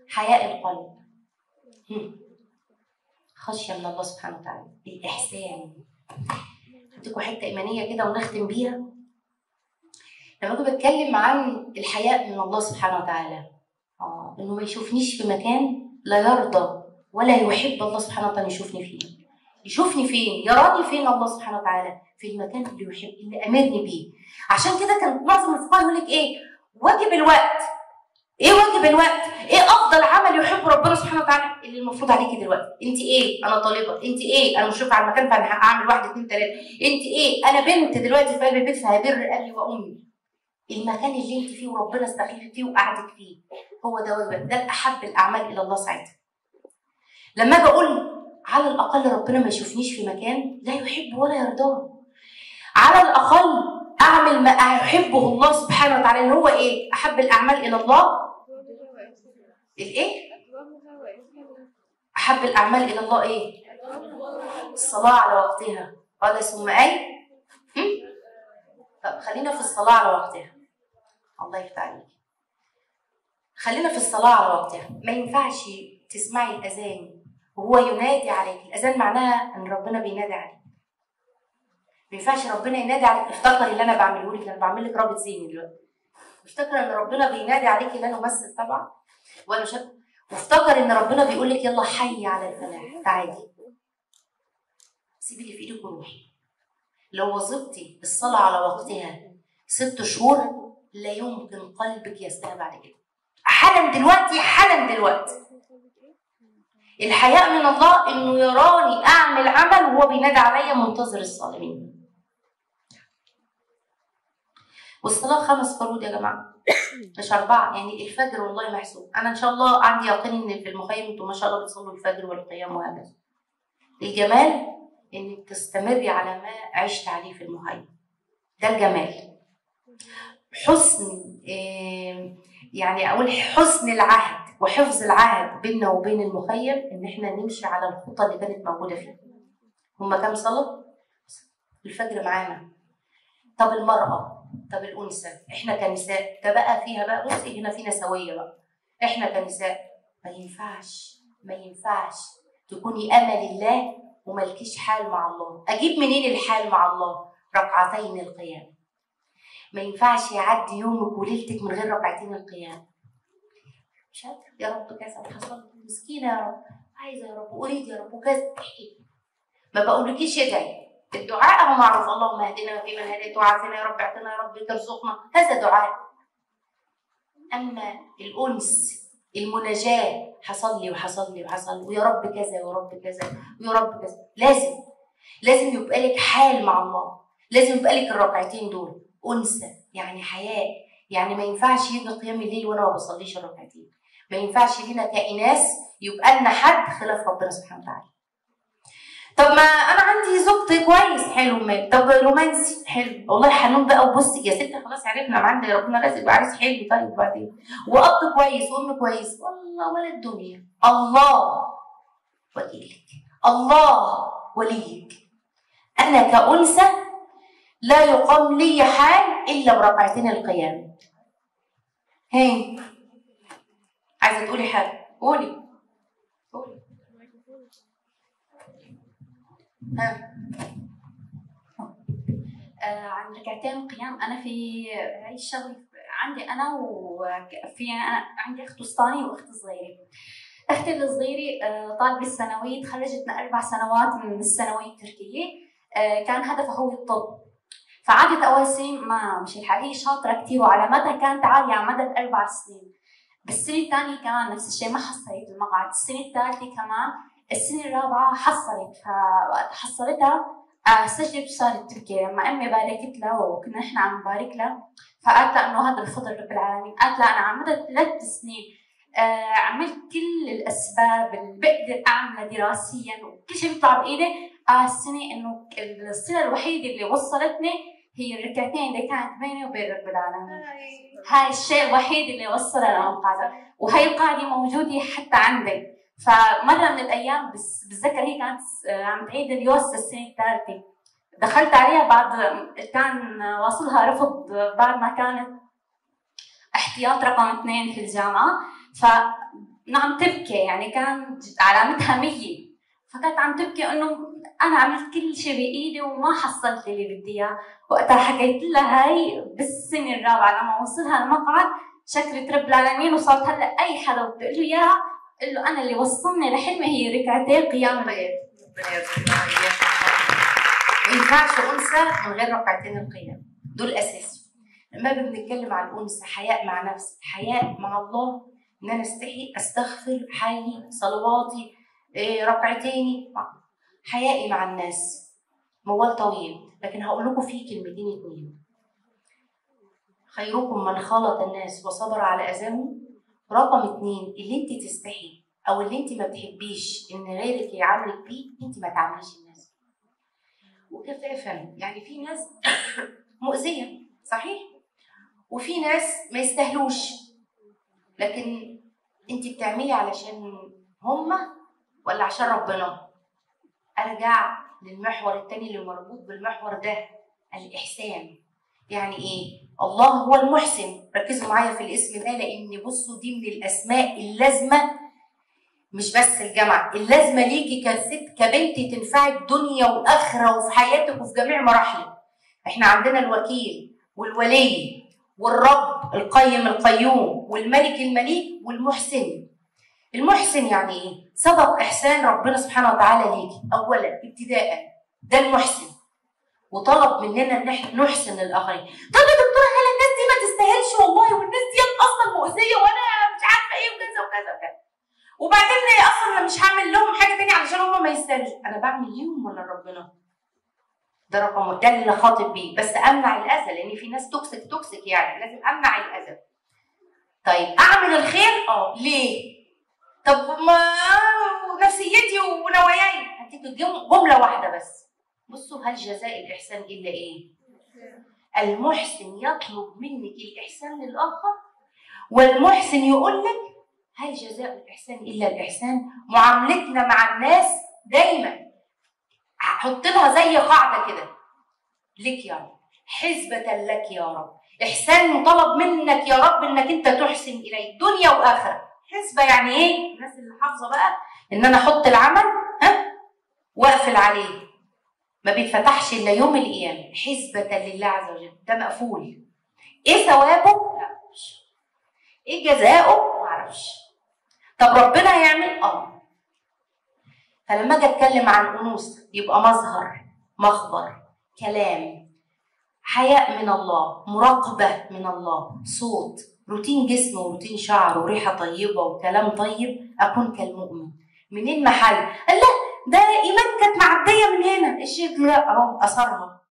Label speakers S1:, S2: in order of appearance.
S1: حياء القلب هم. خشيه من الله سبحانه وتعالى الاحسان اديكم حته ايمانيه كده ونختم بيها لما اجي بتكلم عن الحياء من الله سبحانه وتعالى اه انه ما يشوفنيش في مكان لا يرضى ولا يحب الله سبحانه وتعالى يشوفني فيه يشوفني فين يراني فين الله سبحانه وتعالى في المكان اللي يحب اللي امرني بيه عشان كده كان معظم الفقهاء يقول لك ايه واجب الوقت ايه واجب الوقت ايه افضل عمل يحب ربنا سبحانه وتعالى اللي المفروض عليكي دلوقتي انت ايه انا طالبه انت ايه انا مشرفه على المكان فانا هعمل واحد اتنين تلاته انت ايه انا بنت دلوقتي في قلب البيت فهبر ابي وامي المكان اللي انت فيه وربنا استخلفك فيه وقعدك فيه هو ده واجب ده الاحب الاعمال الى الله ساعتها لما اجي اقول على الاقل ربنا ما يشوفنيش في مكان لا يحب ولا يرضاه على الاقل اعمل ما يحبه الله سبحانه وتعالى اللي هو ايه احب الاعمال الى الله الايه احب الاعمال الى الله ايه الصلاه على وقتها قال ثم اي هم؟ طب خلينا في الصلاه على وقتها الله يفتح عليك خلينا في الصلاه على وقتها ما ينفعش تسمعي الاذان وهو ينادي عليك الاذان معناها ان ربنا بينادي عليك ما ينفعش ربنا ينادي عليك افتكري اللي انا بعمله لك انا بعمل لك رابط ذهني دلوقتي افتكر ان ربنا بينادي عليك لا نمثل طبعا ولا شك وافتكر ان ربنا بيقول لك يلا حي على الفلاح تعالي سيبي اللي في ايدك وروحي لو وظبتي الصلاة على وقتها ست شهور لا يمكن قلبك يستهى بعد كده حالا دلوقتي حالا دلوقتي الحياء من الله انه يراني اعمل عمل وهو بينادي عليا منتظر الصالمين والصلاة خمس فروض يا جماعة مش أربعة يعني الفجر والله محسوب أنا إن شاء الله عندي يقين إن في المخيم أنتوا ما شاء الله بتصلوا الفجر والقيام وهكذا الجمال إنك تستمري على ما عشت عليه في المخيم ده الجمال حسن آه، يعني أقول حسن العهد وحفظ العهد بيننا وبين المخيم إن إحنا نمشي على الخطة اللي كانت موجودة فيه هما كام صلاة؟ الفجر معانا طب المرأة طب الأنثى احنا كنساء ده بقى فيها بقى بصي هنا فينا سوية بقى احنا كنساء ما ينفعش ما ينفعش تكوني أمل الله وملكيش حال مع الله أجيب منين الحال مع الله ركعتين القيام ما ينفعش يعدي يومك وليلتك من غير ركعتين القيام مش قادرة يا رب كذا حصل مسكينة يا رب عايزة يا رب أريد يا رب وكذا احكي ما بقولكيش ادعي الدعاء هو معروف اللهم اهدنا فيمن هديت وعافنا يا رب اعطنا يا رب ارزقنا هذا دعاء اما الانس المناجاه حصل لي وحصل لي وحصل ويا رب كذا ويا رب كذا ويا رب كذا لازم لازم يبقى لك حال مع الله لازم يبقى لك الركعتين دول انثى يعني حياه يعني ما ينفعش يجي قيام الليل وانا ما بصليش الركعتين ما ينفعش لينا كإناث يبقى لنا حد خلاف ربنا سبحانه وتعالى طب ما انا عندي زوجتي كويس حلو مال طب رومانسي حلو والله حنون بقى وبصي يا ستي خلاص عرفنا ما عندي ربنا رازق بعريس حلو طيب بعدين واب كويس وام كويس والله ولا الدنيا الله وليك الله وليك انا كانثى لا يقام لي حال الا بركعتين القيام هي عايزه تقولي حاجه قولي قولي ها
S2: آه، عن ركعتين القيام انا في هاي الشغله عندي انا وفي انا عندي اخت وسطاني واخت صغيره اختي الصغيره آه، طالبه الثانويه تخرجت من اربع سنوات من الثانويه التركيه آه، كان هدفها هو الطب فعادت اول سنه ما مش الحق هي شاطره كثير وعلاماتها كانت عاليه على مدى الاربع سنين بالسنه الثانيه كمان نفس الشيء ما حصلت المقعد السنه الثالثه كمان السنه الرابعه حصلت فوقت حصلتها آه، سجلت بصارت تركيا لما امي باركت لها وكنا نحن عم نبارك لها فقالت لها انه هذا بفضل رب العالمين قالت لها انا على مدى ثلاث سنين آه عملت كل الاسباب اللي بقدر اعملها دراسيا وكل شيء بيطلع بايدي آه السنه انه الصله الوحيده اللي وصلتني هي الركعتين اللي كانت بيني وبين رب العالمين هاي الشيء الوحيد اللي وصلنا للقاعده وهي القاعده موجوده حتى عندي فمره من الايام بس بتذكر هي كانت آه، عم تعيد اليوس السنه الثالثه دخلت عليها بعد كان واصلها رفض بعد ما كانت احتياط رقم اثنين في الجامعه ف عم تبكي يعني كان علامتها مية فكانت عم تبكي انه انا عملت كل شيء بايدي وما حصلت اللي بدي اياه وقتها حكيت لها هاي بالسنه الرابعه لما وصلها المقعد شكرت رب العالمين وصارت هلا اي حدا بتقول له اياها قل له انا اللي وصلني لحلمي هي ركعتين قيام الليل
S1: ربنا يرزقنا وإياكم. ما ينفعش أنثى من غير ركعتين القيام دول أساس لما بنتكلم عن الأنثى حياء مع نفسي حياء مع الله إن أنا أستحي أستغفر حالي صلواتي إيه، ركعتيني حيائي مع الناس موال طويل لكن هقول لكم فيه كلمتين اتنين خيركم من خلط الناس وصبر على أذاهم رقم اتنين اللي انت تستحي او اللي انت ما بتحبيش ان غيرك يعاملك بيه انت ما تعامليش الناس وكفافا يعني في ناس مؤذيه صحيح وفي ناس ما يستاهلوش لكن انت بتعملي علشان هما ولا عشان ربنا ارجع للمحور التاني اللي مربوط بالمحور ده الاحسان يعني ايه الله هو المحسن ركزوا معايا في الاسم ده لان بصوا دي من الاسماء اللازمه مش بس الجامعه اللازمه ليكي كست كبنت تنفعك دنيا واخره وفي حياتك وفي جميع مراحلك احنا عندنا الوكيل والولي والرب القيم القيوم والملك المليك والمحسن المحسن يعني ايه سبق احسان ربنا سبحانه وتعالى ليكي اولا ابتداء ده المحسن وطلب مننا ان احنا نحسن للاخرين طب يا دكتوره هل الناس دي ما تستاهلش والله والناس دي اصلا مؤذيه وانا مش عارفه ايه وكذا وكذا وكذا وبعدين ليه اصلا أنا مش هعمل لهم حاجه تانية علشان هم ما يستاهلوش انا بعمل ليهم ولا ربنا ده رقم واحد. ده اللي خاطب بيه بس امنع الاذى لان في ناس توكسيك توكسيك يعني لازم امنع الاذى طيب اعمل الخير اه ليه طب ما نفسيتي ونواياي هديك الجم- جمله واحده بس بصوا هل جزاء الاحسان الا ايه المحسن يطلب منك الاحسان للاخر والمحسن يقول لك هل جزاء الاحسان الا الاحسان معاملتنا مع الناس دايما هحط لها زي قاعده كده لك يا رب حسبة لك يا رب إحسان مطالب منك يا رب إنك أنت تحسن إلي دنيا وآخرة حسبة يعني إيه؟ الناس اللي حافظة بقى إن أنا أحط العمل ها وأقفل عليه ما بيتفتحش إلا يوم القيامة حسبة لله عز وجل ده مقفول إيه ثوابه؟ لا معرفش إيه جزاؤه؟ معرفش طب ربنا هيعمل؟ آه فلما أجي أتكلم عن أنوثة يبقى مظهر مخبر كلام حياء من الله مراقبة من الله صوت روتين جسم وروتين شعر وريحة طيبة وكلام طيب أكون كالمؤمن منين محل؟ قال لا ده إيمان كانت معدية من هنا الشيخ لا أهو أثرها